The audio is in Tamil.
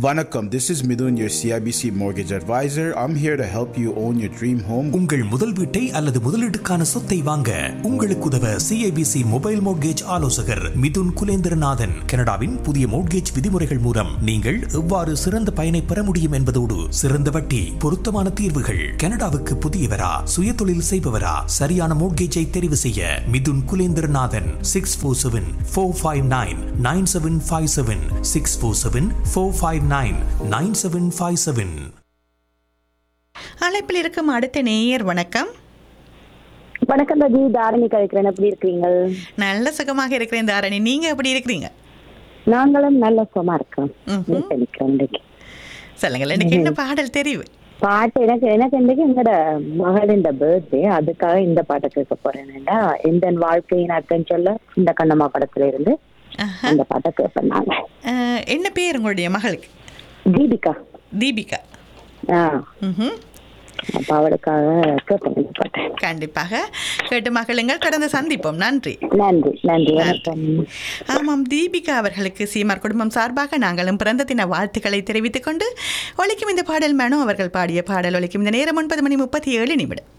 Vanakkam, this is Midun, your CIBC mortgage advisor. I'm here to help you own your dream home. உங்கள் முதல் வீட்டை அல்லது முதலீட்டுக்கான சொத்தை வாங்க உங்களுக்கு உதவ சிஐபிசி மொபைல் மோட்கேஜ் ஆலோசகர் மிதுன் குலேந்திரநாதன் கனடாவின் புதிய மோட்கேஜ் விதிமுறைகள் மூலம் நீங்கள் எவ்வாறு சிறந்த பயனை பெற முடியும் என்பதோடு சிறந்த வட்டி பொருத்தமான தீர்வுகள் கனடாவுக்கு புதியவரா சுயதொழில் செய்பவரா சரியான மோட்கேஜை தெரிவு செய்ய Mithun Kulendranathan six four seven four five nine nine seven five seven six four seven four five nine nine seven five seven அழைப்பில் இருக்கும் அடுத்த நேயர் வணக்கம் வணக்கம் ரஜி தாரணி கழிக்கிறேன் எப்படி இருக்கீங்க நல்ல சுகமாக இருக்கிறேன் தாரணி நீங்க எப்படி இருக்கிறீங்க நாங்களும் நல்ல சுகமா இருக்கோம் ம்ஹும். நினைக்கிறேன் இன்னைக்கு சொல்லுங்கள் எனக்கு என்ன பாடல் தெரிவு பாட்டு எனக்கு எனக்கு இன்னைக்கு எங்களோட மகளின் பர்த்டே அதுக்காக இந்த பாட்டை கேட்க போறேன்டா எந்த வாழ்க்கையின் அர்த்தம் சொல்ல இந்த கண்ணம்மா படத்துல இருந்து ஆஹா. அந்த பாட்டை கேட்பேன் நான் அஹ், என்ன பேர் உங்களுடைய மகளுக்கு தீபிகா தீபிகா ஆ ம்ஹும். அப்ப அவளுக்காக கேட்பேன் இந்த பாட்டை கண்டிப்பாக கேட்டு மகளுங்கள் கடந்த சந்திப்போம் நன்றி நன்றி நன்றி வணக்கம் ஆமாம் தீபிகா அவர்களுக்கு சீமார் குடும்பம் சார்பாக நாங்களும் பிறந்த தின வாழ்த்துக்களை தெரிவித்துக் கொண்டு ஒலிக்கும் இந்த பாடல் மேனோ அவர்கள் பாடிய பாடல் ஒலிக்கும் இந்த நேரம் ஒன்பது மணி முப்பத்தி ஏழு நிமிடம்